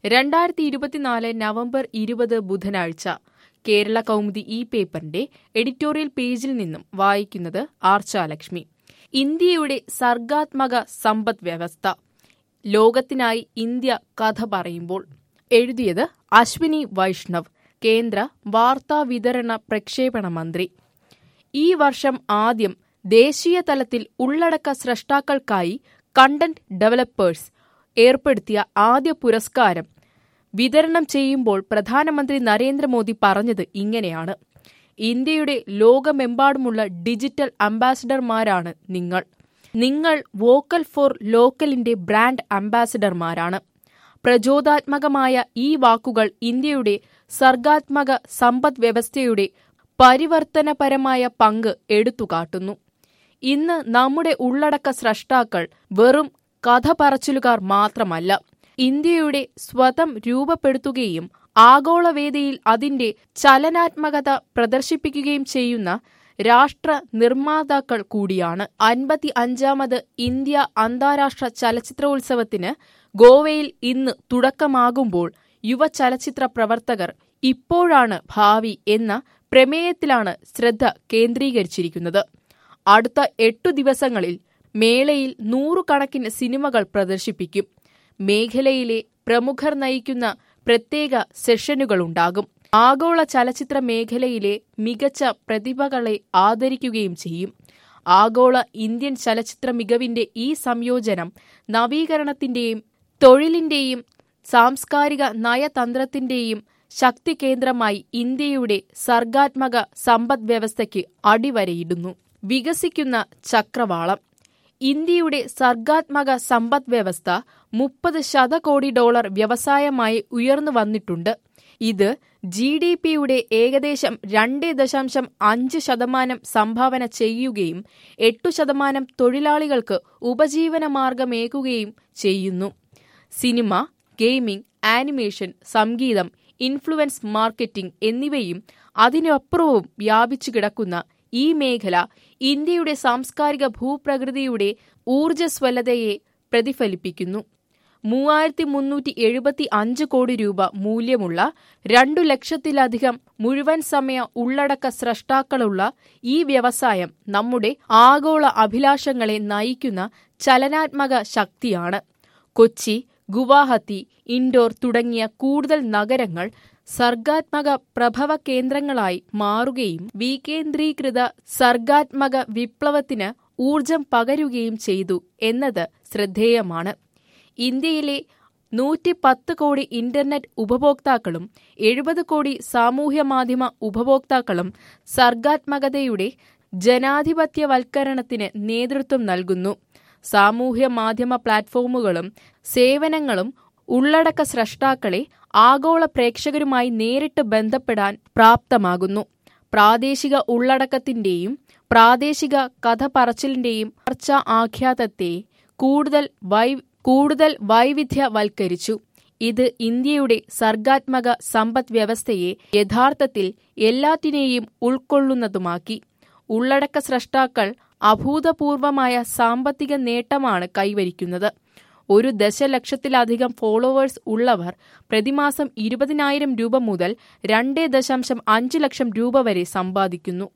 രണ്ടായിരത്തി ഇരുപത്തിനാല് നവംബർ ഇരുപത് ബുധനാഴ്ച കേരള കൗമുദി ഈ പേപ്പറിന്റെ എഡിറ്റോറിയൽ പേജിൽ നിന്നും വായിക്കുന്നത് ആർച്ചാലക്ഷ്മി ഇന്ത്യയുടെ സർഗാത്മക സമ്പദ് വ്യവസ്ഥ ലോകത്തിനായി ഇന്ത്യ കഥ പറയുമ്പോൾ എഴുതിയത് അശ്വിനി വൈഷ്ണവ് കേന്ദ്ര വാർത്താ വിതരണ പ്രക്ഷേപണ മന്ത്രി ഈ വർഷം ആദ്യം ദേശീയ തലത്തിൽ ഉള്ളടക്ക സ്രഷ്ടാക്കൾക്കായി കണ്ടന്റ് ഡെവലപ്പേഴ്സ് ഏർപ്പെടുത്തിയ ആദ്യ പുരസ്കാരം വിതരണം ചെയ്യുമ്പോൾ പ്രധാനമന്ത്രി നരേന്ദ്രമോദി പറഞ്ഞത് ഇങ്ങനെയാണ് ഇന്ത്യയുടെ ലോകമെമ്പാടുമുള്ള ഡിജിറ്റൽ അംബാസിഡർമാരാണ് നിങ്ങൾ നിങ്ങൾ വോക്കൽ ഫോർ ലോക്കലിന്റെ ബ്രാൻഡ് അംബാസിഡർമാരാണ് പ്രചോദാത്മകമായ ഈ വാക്കുകൾ ഇന്ത്യയുടെ സർഗാത്മക സമ്പദ് വ്യവസ്ഥയുടെ പരിവർത്തനപരമായ പങ്ക് എടുത്തുകാട്ടുന്നു ഇന്ന് നമ്മുടെ ഉള്ളടക്ക സ്രഷ്ടാക്കൾ വെറും കഥ പറച്ചിലുകാർ മാത്രമല്ല ഇന്ത്യയുടെ സ്വതം രൂപപ്പെടുത്തുകയും ആഗോളവേദിയിൽ അതിന്റെ ചലനാത്മകത പ്രദർശിപ്പിക്കുകയും ചെയ്യുന്ന രാഷ്ട്ര നിർമ്മാതാക്കൾ കൂടിയാണ് അൻപത്തി അഞ്ചാമത് ഇന്ത്യ അന്താരാഷ്ട്ര ചലച്ചിത്രോത്സവത്തിന് ഗോവയിൽ ഇന്ന് തുടക്കമാകുമ്പോൾ യുവ ചലച്ചിത്ര പ്രവർത്തകർ ഇപ്പോഴാണ് ഭാവി എന്ന പ്രമേയത്തിലാണ് ശ്രദ്ധ കേന്ദ്രീകരിച്ചിരിക്കുന്നത് അടുത്ത എട്ടു ദിവസങ്ങളിൽ മേളയിൽ നൂറുകണക്കിന് സിനിമകൾ പ്രദർശിപ്പിക്കും മേഖലയിലെ പ്രമുഖർ നയിക്കുന്ന പ്രത്യേക സെഷനുകളുണ്ടാകും ആഗോള ചലച്ചിത്ര മേഖലയിലെ മികച്ച പ്രതിഭകളെ ആദരിക്കുകയും ചെയ്യും ആഗോള ഇന്ത്യൻ ചലച്ചിത്ര മികവിന്റെ ഈ സംയോജനം നവീകരണത്തിന്റെയും തൊഴിലിന്റെയും സാംസ്കാരിക നയതന്ത്രത്തിന്റെയും ശക്തി കേന്ദ്രമായി ഇന്ത്യയുടെ സർഗാത്മക സമ്പദ് വ്യവസ്ഥയ്ക്ക് അടിവരയിടുന്നു വികസിക്കുന്ന ചക്രവാളം ഇന്ത്യയുടെ സർഗാത്മക സമ്പദ് വ്യവസ്ഥ മുപ്പത് ശതകോടി ഡോളർ വ്യവസായമായി ഉയർന്നു വന്നിട്ടുണ്ട് ഇത് ജി ഡി പിയുടെ ഏകദേശം രണ്ട് ദശാംശം അഞ്ച് ശതമാനം സംഭാവന ചെയ്യുകയും എട്ടു ശതമാനം തൊഴിലാളികൾക്ക് ഉപജീവനമാർഗമേകുകയും ചെയ്യുന്നു സിനിമ ഗെയിമിംഗ് ആനിമേഷൻ സംഗീതം ഇൻഫ്ലുവൻസ് മാർക്കറ്റിംഗ് എന്നിവയും അതിനപ്പുറവും വ്യാപിച്ചു കിടക്കുന്ന ഈ മേഖല ഇന്ത്യയുടെ സാംസ്കാരിക ഭൂപ്രകൃതിയുടെ ഊർജ്ജസ്വലതയെ പ്രതിഫലിപ്പിക്കുന്നു മൂവായിരത്തി മുന്നൂറ്റി എഴുപത്തി അഞ്ച് കോടി രൂപ മൂല്യമുള്ള രണ്ടു ലക്ഷത്തിലധികം മുഴുവൻ സമയ ഉള്ളടക്ക സ്രഷ്ടാക്കളുള്ള ഈ വ്യവസായം നമ്മുടെ ആഗോള അഭിലാഷങ്ങളെ നയിക്കുന്ന ചലനാത്മക ശക്തിയാണ് കൊച്ചി ഗുവാഹത്തി ഇൻഡോർ തുടങ്ങിയ കൂടുതൽ നഗരങ്ങൾ സർഗാത്മക പ്രഭവ കേന്ദ്രങ്ങളായി മാറുകയും വികേന്ദ്രീകൃത സർഗാത്മക വിപ്ലവത്തിന് ഊർജം പകരുകയും ചെയ്തു എന്നത് ശ്രദ്ധേയമാണ് ഇന്ത്യയിലെ നൂറ്റി പത്ത് കോടി ഇന്റർനെറ്റ് ഉപഭോക്താക്കളും എഴുപത് കോടി സാമൂഹ്യ മാധ്യമ ഉപഭോക്താക്കളും സർഗാത്മകതയുടെ ജനാധിപത്യവൽക്കരണത്തിന് നേതൃത്വം നൽകുന്നു സാമൂഹ്യ മാധ്യമ പ്ലാറ്റ്ഫോമുകളും സേവനങ്ങളും ഉള്ളടക്ക സ്രഷ്ടാക്കളെ ആഗോള പ്രേക്ഷകരുമായി നേരിട്ട് ബന്ധപ്പെടാൻ പ്രാപ്തമാകുന്നു പ്രാദേശിക ഉള്ളടക്കത്തിന്റെയും പ്രാദേശിക കഥ പറച്ചിലിന്റെയും ചർച്ചാ ആഖ്യാതത്തെ കൂടുതൽ വൈ കൂടുതൽ വൈവിധ്യവൽക്കരിച്ചു ഇത് ഇന്ത്യയുടെ സർഗാത്മക സമ്പദ് വ്യവസ്ഥയെ യഥാർത്ഥത്തിൽ എല്ലാറ്റിനെയും ഉൾക്കൊള്ളുന്നതുമാക്കി ഉള്ളടക്ക സ്രഷ്ടാക്കൾ അഭൂതപൂർവമായ സാമ്പത്തിക നേട്ടമാണ് കൈവരിക്കുന്നത് ഒരു ദശലക്ഷത്തിലധികം ഫോളോവേഴ്സ് ഉള്ളവർ പ്രതിമാസം ഇരുപതിനായിരം രൂപ മുതൽ രണ്ട് ദശാംശം അഞ്ച് ലക്ഷം രൂപ വരെ സമ്പാദിക്കുന്നു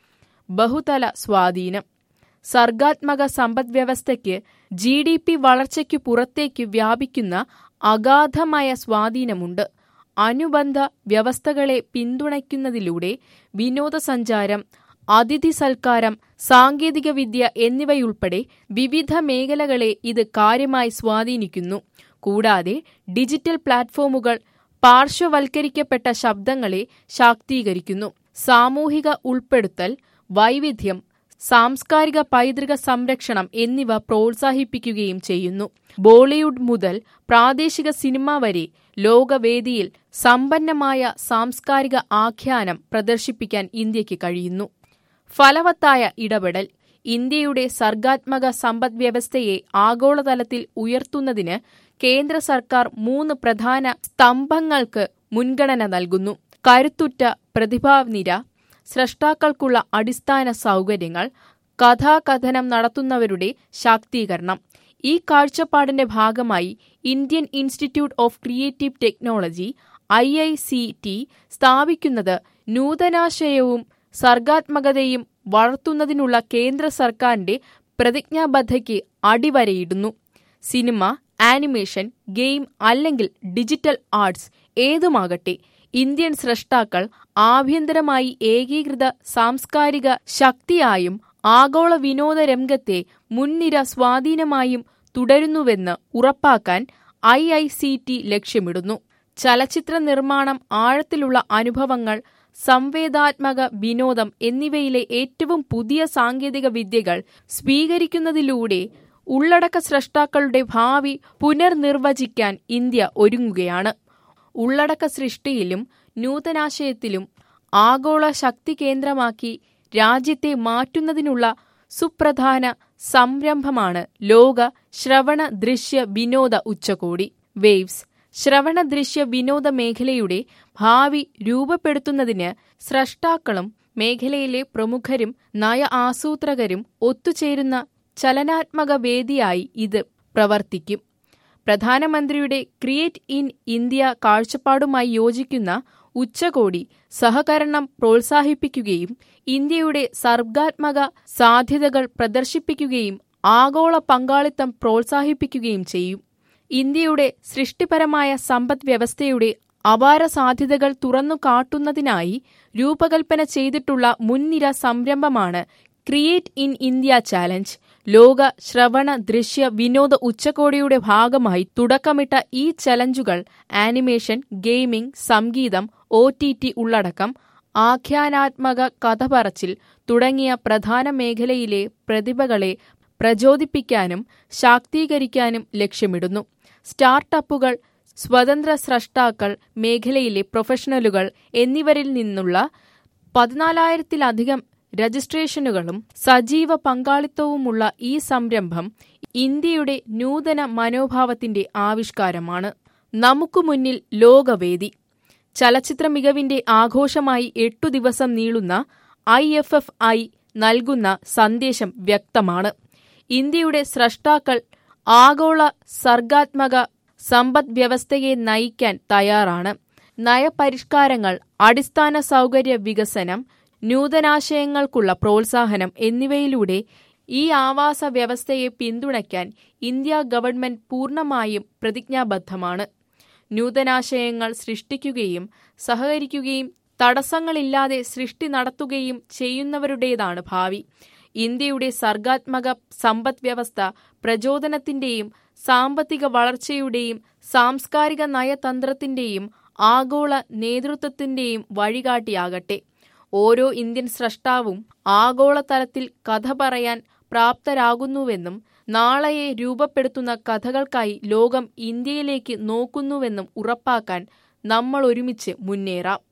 ബഹുതല സ്വാധീനം സർഗാത്മക സമ്പദ് വ്യവസ്ഥയ്ക്ക് ജി ഡി പി വളർച്ചയ്ക്കു പുറത്തേക്ക് വ്യാപിക്കുന്ന അഗാധമായ സ്വാധീനമുണ്ട് അനുബന്ധ വ്യവസ്ഥകളെ പിന്തുണയ്ക്കുന്നതിലൂടെ വിനോദസഞ്ചാരം അതിഥി സൽക്കാരം സാങ്കേതികവിദ്യ എന്നിവയുൾപ്പെടെ വിവിധ മേഖലകളെ ഇത് കാര്യമായി സ്വാധീനിക്കുന്നു കൂടാതെ ഡിജിറ്റൽ പ്ലാറ്റ്ഫോമുകൾ പാർശ്വവൽക്കരിക്കപ്പെട്ട ശബ്ദങ്ങളെ ശാക്തീകരിക്കുന്നു സാമൂഹിക ഉൾപ്പെടുത്തൽ വൈവിധ്യം സാംസ്കാരിക പൈതൃക സംരക്ഷണം എന്നിവ പ്രോത്സാഹിപ്പിക്കുകയും ചെയ്യുന്നു ബോളിവുഡ് മുതൽ പ്രാദേശിക സിനിമ വരെ ലോകവേദിയിൽ സമ്പന്നമായ സാംസ്കാരിക ആഖ്യാനം പ്രദർശിപ്പിക്കാൻ ഇന്ത്യക്ക് കഴിയുന്നു ഫലവത്തായ ഇടപെടൽ ഇന്ത്യയുടെ സർഗാത്മക സമ്പദ് വ്യവസ്ഥയെ ആഗോളതലത്തിൽ ഉയർത്തുന്നതിന് കേന്ദ്ര സർക്കാർ മൂന്ന് പ്രധാന സ്തംഭങ്ങൾക്ക് മുൻഗണന നൽകുന്നു കരുത്തുറ്റ പ്രതിഭാനിര സ്രഷ്ടാക്കൾക്കുള്ള അടിസ്ഥാന സൗകര്യങ്ങൾ കഥാകഥനം നടത്തുന്നവരുടെ ശാക്തീകരണം ഈ കാഴ്ചപ്പാടിന്റെ ഭാഗമായി Indian institute of creative technology I I C T സ്ഥാപിക്കുന്നത് നൂതനാശയവും സർഗാത്മകതയും വളർത്തുന്നതിനുള്ള കേന്ദ്ര സർക്കാരിന്റെ പ്രതിജ്ഞാബദ്ധയ്ക്ക് അടിവരയിടുന്നു സിനിമ ആനിമേഷൻ ഗെയിം അല്ലെങ്കിൽ ഡിജിറ്റൽ ആർട്സ് ഏതുമാകട്ടെ ഇന്ത്യൻ സ്രഷ്ടാക്കൾ ആഭ്യന്തരമായി ഏകീകൃത സാംസ്കാരിക ശക്തിയായും ആഗോള വിനോദ രംഗത്തെ മുൻനിര സ്വാധീനമായും തുടരുന്നുവെന്ന് ഉറപ്പാക്കാൻ ഐ ഐ സി ടി ലക്ഷ്യമിടുന്നു ചലച്ചിത്ര നിർമ്മാണം ആഴത്തിലുള്ള അനുഭവങ്ങൾ സംവേദാത്മക വിനോദം എന്നിവയിലെ ഏറ്റവും പുതിയ സാങ്കേതിക വിദ്യകൾ സ്വീകരിക്കുന്നതിലൂടെ ഉള്ളടക്ക സ്രഷ്ടാക്കളുടെ ഭാവി പുനർനിർവചിക്കാൻ ഇന്ത്യ ഒരുങ്ങുകയാണ് ഉള്ളടക്ക സൃഷ്ടിയിലും നൂതനാശയത്തിലും ആഗോള ശക്തി കേന്ദ്രമാക്കി രാജ്യത്തെ മാറ്റുന്നതിനുള്ള സുപ്രധാന സംരംഭമാണ് ലോക ശ്രവണ ദൃശ്യ വിനോദ ഉച്ചകോടി വേവ്സ് ശ്രവണ ദൃശ്യ വിനോദ മേഖലയുടെ ഭാവി രൂപപ്പെടുത്തുന്നതിന് സ്രഷ്ടാക്കളും മേഖലയിലെ പ്രമുഖരും നയ ആസൂത്രകരും ഒത്തുചേരുന്ന ചലനാത്മക വേദിയായി ഇത് പ്രവർത്തിക്കും പ്രധാനമന്ത്രിയുടെ ക്രിയേറ്റ് ഇൻ ഇന്ത്യ കാഴ്ചപ്പാടുമായി യോജിക്കുന്ന ഉച്ചകോടി സഹകരണം പ്രോത്സാഹിപ്പിക്കുകയും ഇന്ത്യയുടെ സർഗാത്മക സാധ്യതകൾ പ്രദർശിപ്പിക്കുകയും ആഗോള പങ്കാളിത്തം പ്രോത്സാഹിപ്പിക്കുകയും ചെയ്യും ഇന്ത്യയുടെ സൃഷ്ടിപരമായ സമ്പദ് വ്യവസ്ഥയുടെ അപാര സാധ്യതകൾ തുറന്നു കാട്ടുന്നതിനായി രൂപകൽപ്പന ചെയ്തിട്ടുള്ള മുൻനിര സംരംഭമാണ് ക്രിയേറ്റ് ഇൻ ഇന്ത്യ ചാലഞ്ച് ലോക ശ്രവണ ദൃശ്യ വിനോദ ഉച്ചകോടിയുടെ ഭാഗമായി തുടക്കമിട്ട ഈ ചലഞ്ചുകൾ ആനിമേഷൻ ഗെയിമിംഗ് സംഗീതം ഒ ടി ടി ഉള്ളടക്കം ആഖ്യാനാത്മക കഥ പറച്ചിൽ തുടങ്ങിയ പ്രധാന മേഖലയിലെ പ്രതിഭകളെ പ്രചോദിപ്പിക്കാനും ശാക്തീകരിക്കാനും ലക്ഷ്യമിടുന്നു സ്റ്റാർട്ടപ്പുകൾ സ്വതന്ത്ര സ്രഷ്ടാക്കൾ മേഖലയിലെ പ്രൊഫഷണലുകൾ എന്നിവരിൽ നിന്നുള്ള പതിനാലായിരത്തിലധികം രജിസ്ട്രേഷനുകളും സജീവ പങ്കാളിത്തവുമുള്ള ഈ സംരംഭം ഇന്ത്യയുടെ നൂതന മനോഭാവത്തിന്റെ ആവിഷ്കാരമാണ് നമുക്കു മുന്നിൽ ലോകവേദി ചലച്ചിത്ര മികവിന്റെ ആഘോഷമായി എട്ടു ദിവസം നീളുന്ന ഐ എഫ് എഫ് ഐ നൽകുന്ന സന്ദേശം വ്യക്തമാണ് ഇന്ത്യയുടെ സ്രഷ്ടാക്കൾ ആഗോള സർഗാത്മക സമ്പദ് വ്യവസ്ഥയെ നയിക്കാൻ തയ്യാറാണ് നയപരിഷ്കാരങ്ങൾ അടിസ്ഥാന സൗകര്യ വികസനം നൂതനാശയങ്ങൾക്കുള്ള പ്രോത്സാഹനം എന്നിവയിലൂടെ ഈ ആവാസ വ്യവസ്ഥയെ പിന്തുണയ്ക്കാൻ ഇന്ത്യ ഗവൺമെന്റ് പൂർണ്ണമായും പ്രതിജ്ഞാബദ്ധമാണ് നൂതനാശയങ്ങൾ സൃഷ്ടിക്കുകയും സഹകരിക്കുകയും തടസ്സങ്ങളില്ലാതെ സൃഷ്ടി നടത്തുകയും ചെയ്യുന്നവരുടേതാണ് ഭാവി ഇന്ത്യയുടെ സർഗാത്മക സമ്പദ് വ്യവസ്ഥ പ്രചോദനത്തിന്റെയും സാമ്പത്തിക വളർച്ചയുടെയും സാംസ്കാരിക നയതന്ത്രത്തിന്റെയും ആഗോള നേതൃത്വത്തിന്റെയും വഴികാട്ടിയാകട്ടെ ഓരോ ഇന്ത്യൻ സ്രഷ്ടാവും ആഗോളതലത്തിൽ കഥ പറയാൻ പ്രാപ്തരാകുന്നുവെന്നും നാളെയെ രൂപപ്പെടുത്തുന്ന കഥകൾക്കായി ലോകം ഇന്ത്യയിലേക്ക് നോക്കുന്നുവെന്നും ഉറപ്പാക്കാൻ നമ്മൾ ഒരുമിച്ച് മുന്നേറാം